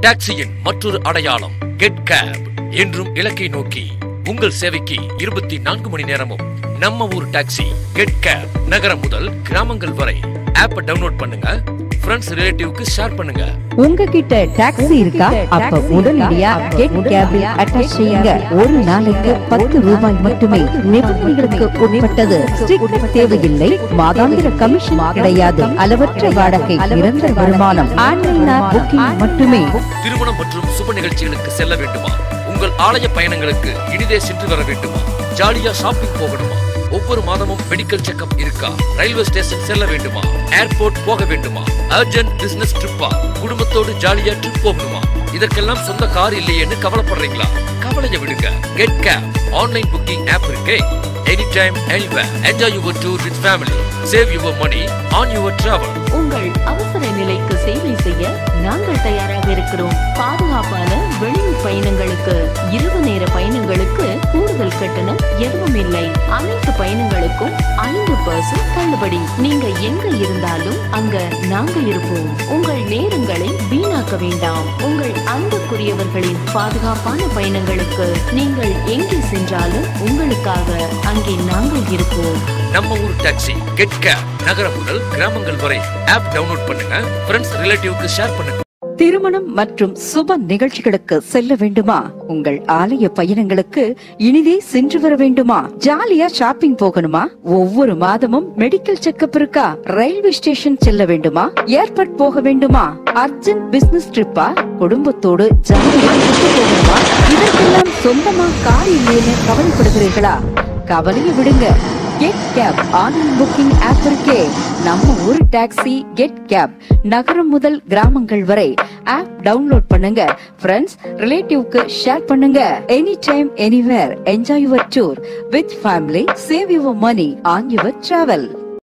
டாக்ஸியின் மற்றொரு அடையாளம் get gap என்றும் இலக்கை நோக்கி உங்கள் சேவைக்கு இருபத்தி நான்கு மணி நேரமும் நம்ம ஊர் டாக்ஸி கெட் கேப் நகரம் முதல் கிராமங்கள் வரை ஆப்பை டவுன்லோட் பண்ணுங்க ஃப்ரெண்ட்ஸ் ரிலேட்டிவ்க்கு ஷேர் பண்ணுங்க உங்ககிட்ட டாக்ஸி இருக்கா அப்ப உடனடியா கெட் கேபில் அட்டாச் செய்யுங்க ஒரு நாளைக்கு பத்து ரூபாய் மட்டுமே நிபந்தனைகளுக்கு உட்பட்டது ஸ்ட்ரிக்ட் தேவையில்லை மாதாந்திர கமிஷன் கிடையாது அளவற்ற வாடகை நிரந்தர வருமானம் ஆன்லைன் புக்கிங் மட்டுமே திருமணம் மற்றும் சுப நிகழ்ச்சிகளுக்கு செல்ல வேண்டுமா உங்கள் ஆலய பயணங்களுக்கு இனிதே சென்று வர வேண்டுமா ஜாலியா ஷாப்பிங் போகணுமா ஒவ்வொரு மாதமும் மெடிக்கல் செக்கப் இருக்கா ரயில்வே ஸ்டேஷன் செல்ல வேண்டுமா ஏர்போர்ட் போக வேண்டுமா அர்ஜென்ட் பிசினஸ் ட்ரிப்பா குடும்பத்தோடு ஜாலியா ட்ரிப் போகணுமா இதற்கெல்லாம் சொந்த கார் இல்லையேன்னு கவலைப்படுறீங்களா கவலைய விடுங்க get cab online booking app இருக்கே any time anywhere enjoy your tour with family save your money on your travel உங்கள் அவசர நிலைக்கு சேவை செய்ய நாங்கள் தயாராக இருக்கிறோம் பாதுகாப்பான வெளியூர் பயணங்களுக்கு இரவு நேர பயணங்களுக்கு கூடுதல் கட்டணம் எதுவும் இல்லை அனைத்து பயணங்களுக்கும் ஐந்து பர்சன்ட் தள்ளுபடி நீங்க எங்க இருந்தாலும் அங்க நாங்க இருப்போம் உங்கள் நேரங்களை வீணாக்க வேண்டாம் உங்கள் அன்புக்குரியவர்களின் பாதுகாப்பான பயணங்களுக்கு நீங்கள் எங்கே சென்றாலும் உங்களுக்காக அங்கே நாங்கள் இருப்போம் நம்ம ஊர் டாக்ஸி கெட் கேப் நகரம் முதல் கிராமங்கள் வரை ஆப் டவுன்லோட் பண்ணுங்க ஃப்ரெண்ட்ஸ் ரிலேட்டிவ்க்கு ஷேர் பண்ணுங்க திருமணம் மற்றும் சுப நிகழ்ச்சிகளுக்கு செல்ல வேண்டுமா உங்கள் ஆலய பயணங்களுக்கு இனிதே சென்று வர வேண்டுமா ஜாலியா ஷாப்பிங் போகணுமா ஒவ்வொரு மாதமும் மெடிக்கல் செக்கப் இருக்கா ரயில்வே ஸ்டேஷன் செல்ல வேண்டுமா ஏர்போர்ட் போக வேண்டுமா அர்ஜென்ட் பிசினஸ் ட்ரிப்பா குடும்பத்தோடு ஜாலியா trip போகணுமா இதற்கெல்லாம் சொந்தமா கார் இல்லைன்னு கவலைப்படுகிறீர்களா கவலையை விடுங்க get cab online booking app இருக்கே நம்ம ஊர் டாக்ஸி கெட் கேப் நகரம் முதல் கிராமங்கள் வரை ஆப் டவுன்லோட் பண்ணுங்க ஃப்ரெண்ட்ஸ் ரிலேட்டிவ்க்கு ஷேர் பண்ணுங்க any time anywhere enjoy your tour with family save your money on your travel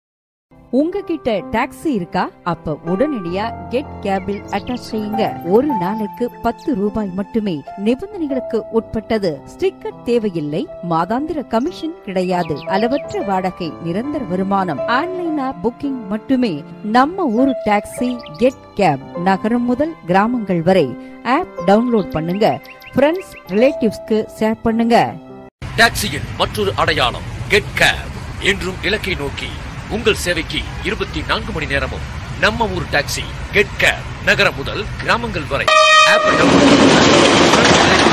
உங்ககிட்ட டாக்ஸி இருக்கா அப்ப உடனடியா கெட் கேபில் அட்டாச் செய்யுங்க ஒரு நாளைக்கு பத்து ரூபாய் மட்டுமே நிபந்தனைகளுக்கு உட்பட்டது ஸ்டிக்கர் தேவையில்லை மாதாந்திர கமிஷன் கிடையாது அளவற்ற வாடகை நிரந்தர வருமானம் ஆன்லைனா புக்கிங் மட்டுமே நம்ம ஊரு டாக்ஸி கெட் கேப் நகரம் முதல் கிராமங்கள் வரை ஆப் டவுன்லோட் பண்ணுங்க ஃப்ரெண்ட்ஸ் ரிலேட்டிவ்ஸ்க்கு ஷேர் பண்ணுங்க டாக்ஸியின் மற்றொரு அடையாளம் கெட் கேப் என்றும் இலக்கை நோக்கி உங்கள் சேவைக்கு இருபத்தி நான்கு மணி நேரமும் நம்ம ஊர் டாக்ஸி கெட் கேப் நகரம் முதல் கிராமங்கள் வரை ஆப் டவுன்லோட்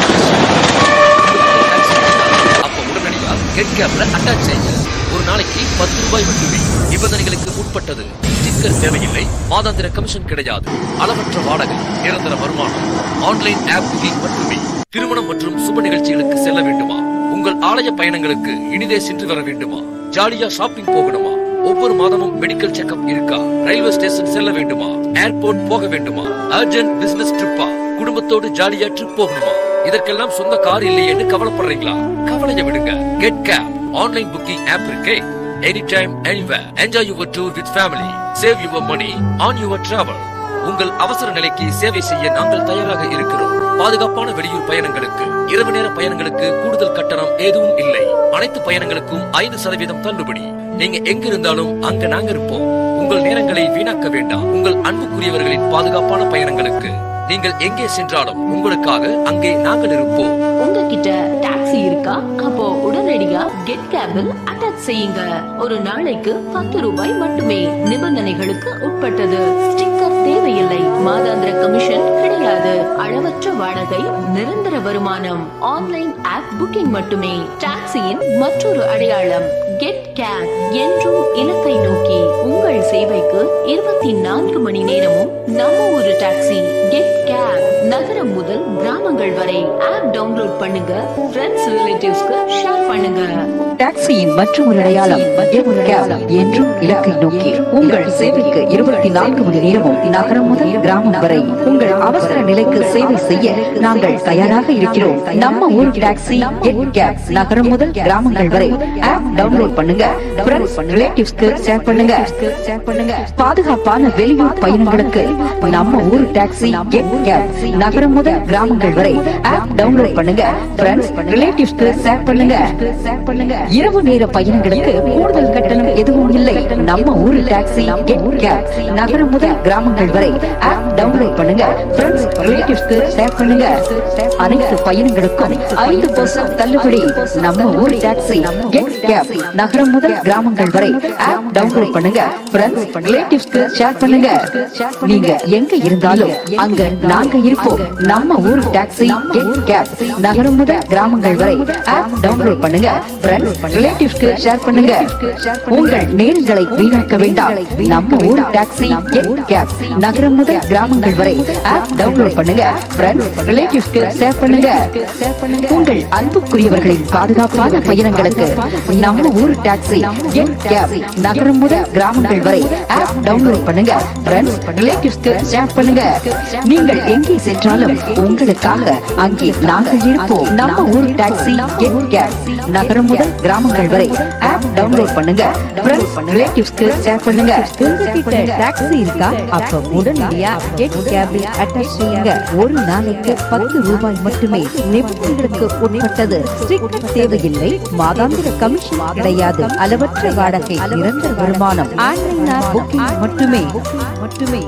அப்ப உடனடியா கெட் கேப்ல அட்டாச் செய்யுங்க ஒரு நாளைக்கு பத்து ரூபாய் மட்டுமே நிபந்தனைகளுக்கு உட்பட்டது ஸ்டிக்கர் தேவையில்லை மாதாந்திர கமிஷன் கிடையாது அளவற்ற வாடகை நிரந்தர வருமானம் ஆன்லைன் ஆப் புக்கிங் மட்டுமே திருமணம் மற்றும் சுப நிகழ்ச்சிகளுக்கு செல்ல வேண்டுமா உங்கள் ஆலய பயணங்களுக்கு இனிதே சென்று வர வேண்டுமா ஜாலியா ஷாப்பிங் போகணுமா ஒவ்வொரு மாதமும் மெடிக்கல் செக்கப் இருக்கா ரயில்வே ஸ்டேஷன் செல்ல வேண்டுமா ஏர்போர்ட் போக வேண்டுமா அர்ஜென்ட் பிசினஸ் ட்ரிப்பா குடும்பத்தோடு ஜாலியா ட்ரிப் போகணுமா இதற்கெல்லாம் சொந்த கார் இல்லையேன்னு கவலைப்படுறீங்களா கவலைய விடுங்க get cab online booking app இருக்கே any time anywhere enjoy your tour with family save your money on your travel உங்கள் அவசர நிலைக்கு சேவை செய்ய நாங்கள் தயாராக இருக்கிறோம் பாதுகாப்பான வெளியூர் பயணங்களுக்கு இரவு நேர பயணங்களுக்கு கூடுதல் கட்டணம் எதுவும் இல்லை அனைத்து பயணங்களுக்கும் ஐந்து சதவீதம் தள்ளுபடி நீங்க எங்க இருந்தாலும் அங்க நாங்க இருப்போம் உங்கள் நேரங்களை வீணாக்க வேண்டாம் உங்கள் அன்புக்குரியவர்களின் பாதுகாப்பான பயணங்களுக்கு நீங்கள் எங்கே சென்றாலும் உங்களுக்காக அங்கே நாங்கள் இருப்போம் உங்ககிட்ட டாக்ஸி இருக்கா அப்போ உடனடியா கெட் கேபில் அட்டாச் செய்யுங்க ஒரு நாளைக்கு பத்து ரூபாய் மட்டுமே நிபந்தனைகளுக்கு உட்பட்டது ஸ்டிக்கர் தேவையில்லை மாதாந்திர கமிஷன் கிடையாது அளவற்ற வாடகை நிரந்தர வருமானம் ஆன்லைன் ஆப் புக்கிங் மட்டுமே டாக்ஸியின் மற்றொரு அடையாளம் கெட் கேப் என்றும் இலக்கை நோக்கி உங்கள் சேவைக்கு இருபத்தி நான்கு மணி நேரமும் நம்ம ஒரு டாக்ஸி கெட் கேப் நகரம் முதல் கிராமங்கள் வரை ஆப் டவுன்லோட் பண்ணுங்க ஃப்ரெண்ட்ஸ் ரிலேட்டிவ்ஸ்க்கு ஷேர் பண்ணுங்க டாக்ஸியின் மற்றும் ஒரு அடையாளம் Get Cab என்றும் இலக்கை நோக்கி உங்கள் சேவைக்கு இருபத்தி நான்கு மணி நேரமும் நகரம் முதல் கிராமம் வரை உங்கள் அவசர நிலைக்கு சேவை செய்ய நாங்கள் தயாராக இருக்கிறோம் நம்ம ஊர் டாக்ஸி Get Cab நகரம் முதல் கிராமங்கள் வரை ஆப் டவுன்லோட் பண்ணுங்க ஃப்ரெண்ட்ஸ் ரிலேட்டிவ்ஸ்க்கு ஷேர் பண்ணுங்க ஷேர் பண்ணுங்க பாதுகாப்பான வெளியூர் பயணங்களுக்கு நம்ம ஊர் டாக்ஸி Get Cab நகரம் முதல் கிராமங்கள் வரை வரை ஆப் டவுன்லோட் பண்ணுங்க ஃப்ரெண்ட்ஸ் ரிலேட்டிவ்ஸ்க்கு ஷேர் பண்ணுங்க பண்ணுங்க இரவு நேர பயணங்களுக்கு கூடுதல் கட்டணம் எதுவும் இல்லை நம்ம ஊரு டாக்ஸி கெட் கேப் நகரம் முதல் கிராமங்கள் வரை ஆப் டவுன்லோட் பண்ணுங்க ஃப்ரெண்ட்ஸ் ரிலேட்டிவ்ஸ்க்கு ஷேர் பண்ணுங்க அனைத்து பயணங்களுக்கும் ஐந்து பர்சன்ட் தள்ளுபடி நம்ம ஊர் டாக்ஸி கெட் கேப் நகரம் முதல் கிராமங்கள் வரை ஆப் டவுன்லோட் பண்ணுங்க ஃப்ரெண்ட்ஸ் ரிலேட்டிவ்ஸ்க்கு ஷேர் பண்ணுங்க நீங்க எங்க இருந்தாலும் அங்க நாங்க இருப்போம் நம்ம ஊர் டாக்ஸி கெட் கேப் நகரம் முதல் கிராமங்கள் வரை ஆப் டவுன்லோட் பண்ணுங்க ஃப்ரெண்ட்ஸ் ரிலேட்டிவ்ஸ்க்கு ஷேர் பண்ணுங்க உங்கள் நேரங்களை வீணாக்க வேண்டாம் நம்ம ஊர் டாக்ஸி கெட் கேப் நகரம் முதல் கிராமங்கள் வரை ஆப் டவுன்லோட் பண்ணுங்க ஃப்ரெண்ட்ஸ் ரிலேட்டிவ்ஸ்க்கு ஷேர் பண்ணுங்க உங்கள் அன்புக்குரியவர்களின் பாதுகாப்பான பயணங்களுக்கு நம்ம ஊர் டாக்ஸி கெட் கேப் நகரம் முதல் கிராமங்கள் வரை ஆப் டவுன்லோட் பண்ணுங்க ஃப்ரெண்ட்ஸ் ரிலேட்டிவ்ஸ்க்கு ஷேர் பண்ணுங்க நீங்கள் எங்கே சென்றாலும் உங்களுக்காக அங்கே நாங்கள் இருப்போம் நம்ம ஊர் டாக்ஸி கெட் கேப் நகரம் முதல் கிராமங்கள் வரை ஆப் டவுன்லோட் பண்ணுங்க ஃப்ரெண்ட்ஸ் ரிலேட்டிவ்ஸ்க்கு ஷேர் பண்ணுங்க உங்ககிட்ட டாக்ஸி இருக்கா அப்ப உடனடியா கெட் கேபில் அட்டாச் செய்யுங்க ஒரு நாளைக்கு பத்து ரூபாய் மட்டுமே நிபந்தனைகளுக்கு உட்பட்டது ஸ்டிக்கர் தேவையில்லை மாதாந்திர கமிஷன் கிடையாது அளவற்ற வாடகை நிரந்தர வருமானம் ஆன்லைன் புக்கிங் மட்டுமே மட்டுமே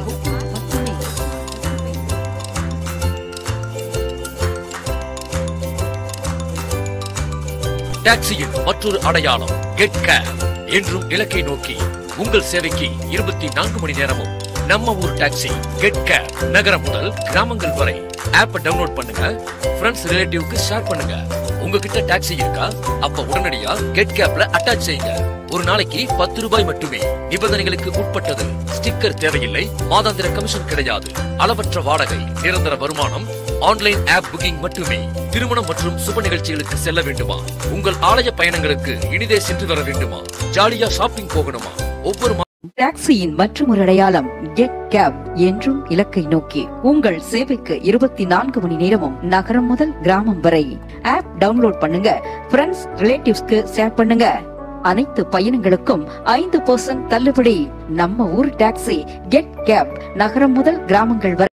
டாக்ஸியின் மற்றொரு அடையாளம் கெட் கேப் என்றும் இலக்கை நோக்கி உங்கள் சேவைக்கு இருபத்தி நான்கு மணி நேரமும் நம்ம ஊர் டாக்ஸி கெட் கேப் நகரம் முதல் கிராமங்கள் வரை ஆப்பை டவுன்லோட் பண்ணுங்க ஃப்ரெண்ட்ஸ் ரிலேட்டிவ்க்கு ஷேர் பண்ணுங்க உங்ககிட்ட டாக்ஸி இருக்கா அப்ப உடனடியா கெட் கேப்ல அட்டாச் செய்யுங்க ஒரு நாளைக்கு பத்து ரூபாய் மட்டுமே நிபந்தனைகளுக்கு உட்பட்டது ஸ்டிக்கர் தேவையில்லை மாதாந்திர கமிஷன் கிடையாது அளவற்ற வாடகை நிரந்தர வருமானம் ஆன்லைன் ஆப் புக்கிங் மட்டுமே திருமணம் மற்றும் சுப நிகழ்ச்சிகளுக்கு செல்ல வேண்டுமா உங்கள் ஆலய பயணங்களுக்கு இனிதே சென்று வர வேண்டுமா ஜாலியா ஷாப்பிங் போகணுமா ஒவ்வொரு மா- டாக்ஸியின் மற்றொரு அடையாளம் கெட் கேப் என்றும் இலக்கை நோக்கி உங்கள் சேவைக்கு இருபத்தி நான்கு மணி நேரமும் நகரம் முதல் கிராமம் வரை ஆப் டவுன்லோட் பண்ணுங்க ஃப்ரெண்ட்ஸ் ரிலேட்டிவ்ஸ்க்கு ஷேர் பண்ணுங்க அனைத்து பயணங்களுக்கும் ஐந்து பர்சன்ட் தள்ளுபடி நம்ம ஊர் டாக்ஸி கெட் கேப் நகரம் முதல் கிராமங்கள் வரை